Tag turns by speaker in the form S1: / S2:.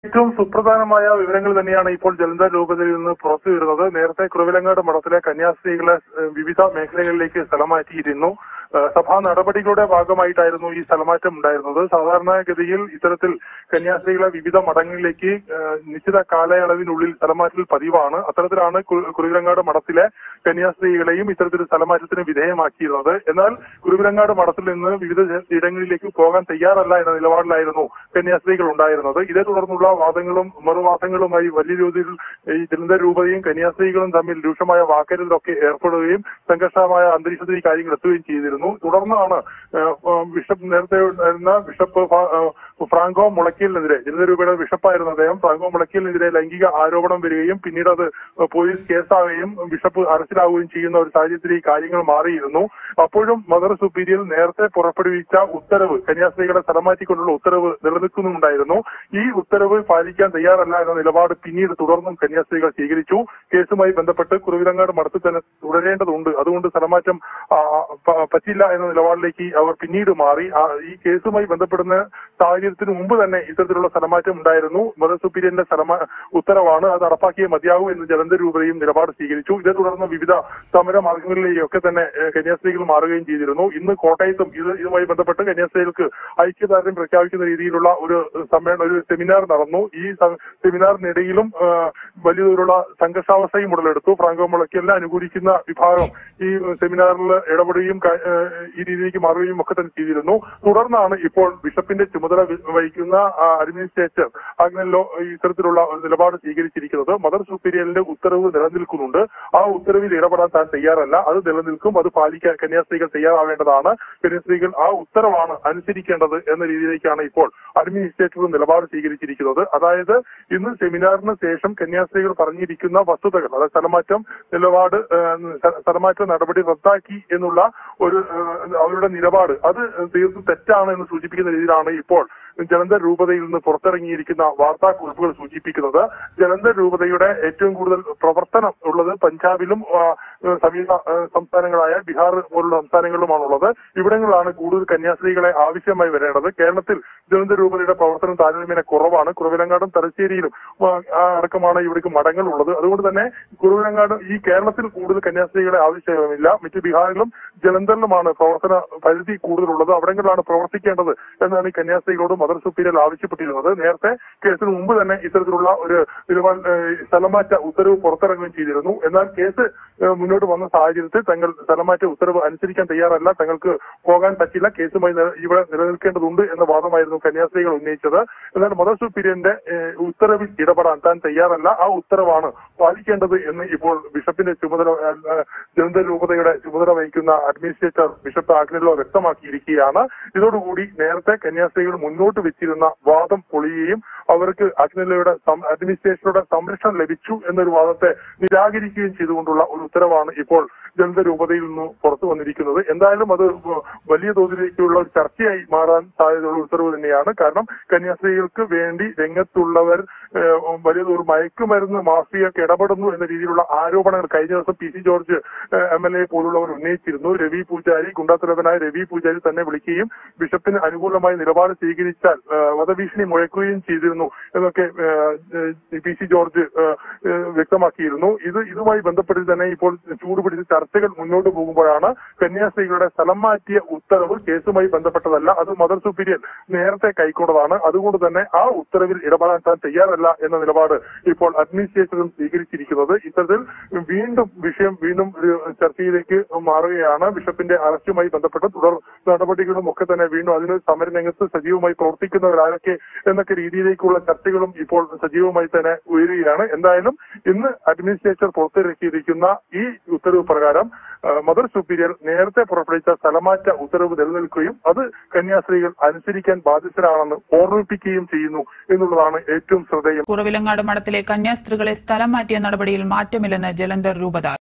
S1: ഏറ്റവും സുപ്രധാനമായ വിവരങ്ങൾ തന്നെയാണ് ഇപ്പോൾ ജലന്ധർ രൂപതയിൽ നിന്ന് പുറത്തു വരുന്നത് നേരത്തെ കുറുവിലങ്ങാട് മഠത്തിലെ കന്യാസ്ത്രീകളെ ഏഹ്, വിവിധ മേഖലകളിലേക്ക് സ്ഥലം മാറ്റിയിരുന്നു ഏഹ്, സഭാ നടപടികളുടെ ഭാഗമായിട്ടായിരുന്നു ഈ സ്ഥലമാറ്റം ഉണ്ടായിരുന്നത് സാധാരണഗതിയിൽ ഇത്തരത്തിൽ കന്യാസ്ത്രീകളെ വിവിധ മഠങ്ങളിലേക്ക് ഏഹ്, നിശ്ചിത കാലയളവിനുള്ളിൽ സ്ഥലമാറ്റൽ പതിവാണ് അത്തരത്തിലാണ് കു- കുറുവിലങ്ങാട് മഠത്തിലെ കന്യാസ്ത്രീകളെയും ഇത്തരത്തിൽ സ്ഥലമാറ്റത്തിന് വിധേയമാക്കിയിരുന്നത് എന്നാൽ കുറുവിലങ്ങാട് മഠത്തിൽ നിന്ന് വിവിധ ഇടങ്ങളിലേക്ക് പോകാൻ തയ്യാറല്ല എന്ന നിലപാടിലായിരുന്നു കന്യാസ്ത്രീകൾ ഉണ്ടായിരുന്നത് ഇതേ തുടർന്നുള്ള വാദങ്ങളും മറുവാദങ്ങളുമായി വലിയ രീതിയിൽ ഈ ജലന്ധർ രൂപതയും കന്യാസ്ത്രീകളും തമ്മിൽ രൂക്ഷമായ വാക്കരുതിലൊക്കെ ഏർപ്പെടുകയും സംഘർഷമായ അന്തരീക്ഷത്തിൽ ഈ കാര്യങ്ങൾ എത്തുകയും ചെയ്തിരുന്നു തുടർന്നാണ് ഏഹ്, ഏഹ്, ബിഷപ്പ് നേരത്തെ ഉണ്ടായിരുന്ന ബിഷപ്പ് ഫ- ഏഹ്, ഫ്രാങ്കോ മുളയ്ക്കലിനെതിരെ ജലന്ധർ രൂപയുടെ ബിഷപ്പായിരുന്ന അദ്ദേഹം ഫ്രാങ്കോ മുളയ്ക്കലിനെതിരെ ലൈംഗിക ആരോപണം വരികയും പിന്നീട് അത് പോലീസ് കേസാവുകയും ബിഷപ്പ് അറസ്റ്റിലാവുകയും ചെയ്യുന്ന ഒരു സാഹചര്യത്തിൽ ഈ കാര്യങ്ങൾ മാറിയിരുന്നു അപ്പോഴും മദർ സുപ്പീരിയർ നേരത്തെ പുറപ്പെടുവിച്ച ഉത്തരവ് കന്യാസ്ത്രീകളെ സ്ഥലം മാറ്റിക്കൊണ്ടുള്ള ഉത്തരവ് നിലനിൽക്കുന്നുണ്ടായിരുന്നു ഈ ഉത്തരവ് പാലിക്കാൻ തയ്യാറല്ല എന്ന നിലപാട് പിന്നീട് തുടർന്നും കന്യാസ്ത്രീകൾ സ്വീകരിച്ചു കേസുമായി ബന്ധപ്പെട്ട് കുറുവിലങ്ങാട് മഠത്തിൽ തന്നെ തുടരേണ്ടതുണ്ട് അതുകൊണ്ട് സ്ഥലമാറ്റം ആ, പ- പറ്റില്ല എന്ന നിലപാടിലേക്ക് അവർ പിന്നീട് മാറി ആ, ഈ കേസുമായി ബന്ധപ്പെടുന്ന സാഹചര്യത്തിന് മുമ്പ് തന്നെ ഇത്തരത്തിലുള്ള സ്ഥലമാറ്റം ഉണ്ടായിരുന്നു മദർ സുപ്പീരിയറിന്റെ സ്ഥലമാ ഉത്തരവാണ് അത് നടപ്പാക്കിയേ മതിയാകൂ എന്ന് ജലന്ധർ രൂപതയും നിലപാട് സ്വീകരിച്ചു ഇതേ തുടർന്ന് വിവിധ സമര മാർഗങ്ങളിലേക്കൊക്കെ തന്നെ ഏഹ്, കന്യാസ്ത്രീകൾ മാറുകയും ചെയ്തിരുന്നു ഇന്ന് കോട്ടയത്തും ഇത് ഇതുമായി ബന്ധപ്പെട്ട് കന്യാസ്ത്രീകൾക്ക് ഐക്യദാർഢ്യം പ്രഖ്യാപിക്കുന്ന രീതിയിലുള്ള ഒരു സമ്മേളനം ഒരു സെമിനാർ നടന്നു ഈ സ- സെമിനാറിനിടയിലും ഏഹ്, വലിയ തോതിലുള്ള സംഘർഷാവസ്ഥയും ഉടലെടുത്തു ഫ്രാങ്കോ മുളയ്ക്കലിനെ അനുകൂലിക്കുന്ന വിഭാഗം ഈ സെമിനാറിൽ ഇടപെടുകയും ക- ഏഹ്, ഈ രീതിയിലേക്ക് മാറുകയും ഒക്കെ തന്നെ ചെയ്തിരുന്നു തുടർന്നാണ് ഇപ്പോൾ ബിഷപ്പിന്റെ ചുമതല വി- വഹിക്കുന്ന ആ, അഡ്മിനിസ്ട്രേറ്റർ അങ്ങനെ ഇത്തരത്തിലുള്ള ഒരു നിലപാട് സ്വീകരിച്ചിരിക്കുന്നത് മദർ സുപ്പീരിയറിന്റെ ഉത്തരവ് നിലനിൽക്കുന്നുണ്ട് ആ ഉത്തരവിൽ ഇടപെടാൻ താൻ തയ്യാറല്ല അത് നിലനിൽക്കും അത് പാലിക്കാൻ കന്യാസ്ത്രീകൾ തയ്യാറാവേണ്ടതാണ് കന്യാസ്ത്രീകൾ ആ ഉത്തരവാണ് അനുസരിക്കേണ്ടത് എന്ന രീതിയിലേക്കാണ് ഇപ്പോൾ അഡ്മിനിസ്ട്രേറ്റർ നിലപാട് സ്വീകരിച്ചിരിക്കുന്നത് അതായത് ഇന്ന് സെമിനാറിന് ശേഷം കന്യാസ്ത്രീകൾ പറഞ്ഞിരിക്കുന്ന വസ്തുതകൾ അതായത് സ്ഥലമാറ്റം നിലപാട് ഏഹ്, സ്ഥ- സ്ഥലമാറ്റ നടപടി റദ്ദാക്കി എന്നുള്ള ഒരു ഏഹ്, അവരുടെ നിലപാട് അത് തീർത്തും തെറ്റാണ് എന്ന് സൂചിപ്പിക്കുന്ന രീതിയിലാണ് ഇപ്പോൾ ജലന്ധർ രൂപതയിൽ നിന്ന് പുറത്തിറങ്ങിയിരിക്കുന്ന വാർത്താക്കുറിപ്പുകൾ സൂചിപ്പിക്കുന്നത് ജലന്ധർ രൂപതയുടെ ഏറ്റവും കൂടുതൽ പ്രവർത്തനം ഉള്ളത് പഞ്ചാബിലും ആ, സമീപ ആ, സംസ്ഥാനങ്ങളായ ബീഹാർ പോലുള്ള സംസ്ഥാനങ്ങളിലുമാണുള്ളത് ഇവിടങ്ങളിലാണ് കൂടുതൽ കന്യാസ്ത്രീകളെ ആവശ്യമായി വരേണ്ടത് കേരളത്തിൽ ജലന്ധർ രൂപതയുടെ പ്രവർത്തനം താരതമ്യേന കുറവാണ് കുറവിലങ്ങാടും തലശ്ശേരിയിലും ആ, ആ, അടക്കമാണ് ഇവിടേക്ക് മഠങ്ങൾ ഉള്ളത് അതുകൊണ്ട് തന്നെ കുറവിലങ്ങാട് ഈ കേരളത്തിൽ കൂടുതൽ കന്യാസ്ത്രീകളെ ആവശ്യമില്ല മറ്റു ബീഹാറിലും ജലന്ധറിലുമാണ് പ്രവർത്തന പരിധി കൂടുതലുള്ളത് അവിടങ്ങളിലാണ് പ്രവർത്തിക്കേണ്ടത് എന്നാണ് ഈ കന്യാസ്ത്രീകളോട് മദർ സുപ്പീരിയർ ആവശ്യപ്പെട്ടിരുന്നത് നേരത്തെ കേസിന് മുമ്പ് തന്നെ ഇത്തരത്തിലുള്ള ഒരു നിലപാട് ഏഹ്, സ്ഥലമാറ്റ ഉത്തരവ് പുറത്തിറങ്ങുകയും ചെയ്തിരുന്നു എന്നാൽ കേസ് ഏഹ്, മുന്നോട്ട് വന്ന സാഹചര്യത്തിൽ തങ്ങൾ സ്ഥലമാറ്റ ഉത്തരവ് അനുസരിക്കാൻ തയ്യാറല്ല തങ്ങൾക്ക് പോകാൻ പറ്റില്ല കേസുമായി നില- ഇവിടെ നിലനിൽക്കേണ്ടതുണ്ട് എന്ന വാദമായിരുന്നു കന്യാസ്ത്രീകൾ ഉന്നയിച്ചത് എന്നാൽ മദർ സുപ്പീരിയറിന്റെ ഏഹ്, ഉത്തരവിൽ ഇടപെടാൻ താൻ തയ്യാറല്ല ആ ഉത്തരവാണ് പാലിക്കേണ്ടത് എന്ന് ഇപ്പോൾ ബിഷപ്പിന്റെ ചുമതല ഏഹ്, ജലന്ധർ രൂപതയുടെ ചുമതല വഹിക്കുന്ന അഡ്മിനിസ്ട്രേറ്റർ ബിഷപ്പ് ആഗ്നലോ വ്യക്തമാക്കിയിരിക്കുകയാണ് ഇതോടുകൂടി നേരത്തെ കന്യാസ്ത്രീകൾ മുന്നോട്ട് വെച്ചിരുന്ന വാദം പൊളിയുകയും അവർക്ക് അഗ്നിലയുടെ അഡ്മിനിസ്ട്രേഷനുടെ സംരക്ഷണം ലഭിച്ചു എന്നൊരു വാദത്തെ നിരാകരിക്കുകയും ചെയ്തുകൊണ്ടുള്ള ഒരു ഉത്തരവാണ് ഇപ്പോൾ ജലന്ധർ രൂപതയിൽ നിന്ന് പുറത്തു വന്നിരിക്കുന്നത് എന്തായാലും അത് വലിയ തോതിലേക്കുള്ള ഒരു ചർച്ചയായി മാറാൻ സാധ്യതയുള്ള ഉത്തരവ് തന്നെയാണ് കാരണം കന്യാസ്ത്രീകൾക്ക് വേണ്ടി രംഗത്തുള്ളവർ ഏഹ്, വലിയ തോതിൽ മയക്കുമരുന്ന് മാഫിയൊക്കെ ഇടപെടുന്നു എന്ന രീതിയിലുള്ള ആരോപണങ്ങൾ കഴിഞ്ഞ ദിവസം P C George M L A പോലുള്ളവർ ഉന്നയിച്ചിരുന്നു രവി പൂജാരി ഗുണ്ടാത്തലവനായ രവി പൂജാരി തന്നെ വിളിക്കുകയും ബിഷപ്പിന് അനുകൂലമായ നിലപാട് സ്വീകരിച്ചാൽ ഏഹ്, വധഭീഷണി മുഴക്കുകയും ചെയ്തിരുന്നു എന്നൊക്കെ ഏഹ്, പി സി ജോർജ് ഏഹ്, ഏഹ്, വ്യക്തമാക്കിയിരുന്നു ഇത് ഇതുമായി ബന്ധപ്പെട്ട് തന്നെ ഇപ്പോൾ ചൂടുപിടിച്ച ചർച്ചകൾ മുന്നോട്ട് പോകുമ്പോഴാണ് കന്യാസ്ത്രീകളുടെ സ്ഥലം മാറ്റിയ ഉത്തരവ് കേസുമായി ബന്ധപ്പെട്ടതല്ല അത് മദർ സുപ്പീരിയർ നേരത്തെ കൈക്കൊണ്ടതാണ് അതുകൊണ്ട് തന്നെ ആ ഉത്തരവിൽ ഇടപെടാൻ താൻ തയ്യാറല്ല എന്ന നിലപാട് ഇപ്പോൾ അഡ്മിനിസ്ട്രേറ്ററും സ്വീകരിച്ചിരിക്കുന്നത് ഇത്തരത്തിൽ വീണ്ടും വിഷയം വീണ്ടും ഒരു ചർച്ചയിലേക്ക് മാറുകയാണ് ബിഷപ്പിന്റെ അറസ്റ്റുമായി ബന്ധപ്പെട്ട് തുടർ നടപടികളും ഒക്കെ തന്നെ വീണ്ടും അതിന് സമരരംഗത്ത് സജീവമായി പ്രവർത്തിക്കുന്നവരാരൊക്കെ എന്നൊക്കെ രീതിയിലേക്കുള്ള ചർച്ചകളും ഇപ്പോൾ സജീവമായി തന്നെ ഉയരുകയാണ് എന്തായാലും ഇന്ന് അഡ്മിനിസ്ട്രേറ്റർ പുറത്തിറക്കിയിരിക്കുന്ന ഈ ഉത്തരവ് പ്രകാരം ആ, മദർ സുപ്പീരിയർ നേരത്തെ പുറപ്പെടുവിച്ച സ്ഥലമാറ്റ ഉത്തരവ് നിലനിൽക്കുകയും അത് കന്യാസ്ത്രീകൾ അനുസരിക്കാൻ ബാധ്യസ്ഥരാണെന്ന് ഓർമ്മിപ്പിക്കുകയും ചെയ്യുന്നു എന്നുള്ളതാണ് ഏറ്റവും ശ്രദ്ധേയം
S2: കുറവിലങ്ങാട് മഠത്തിലെ കന്യാസ്ത്രീകളെ സ്ഥലം മാറ്റിയ നടപടിയിൽ മാറ്റമില്ലെന്ന് ജലന്ധർ രൂപത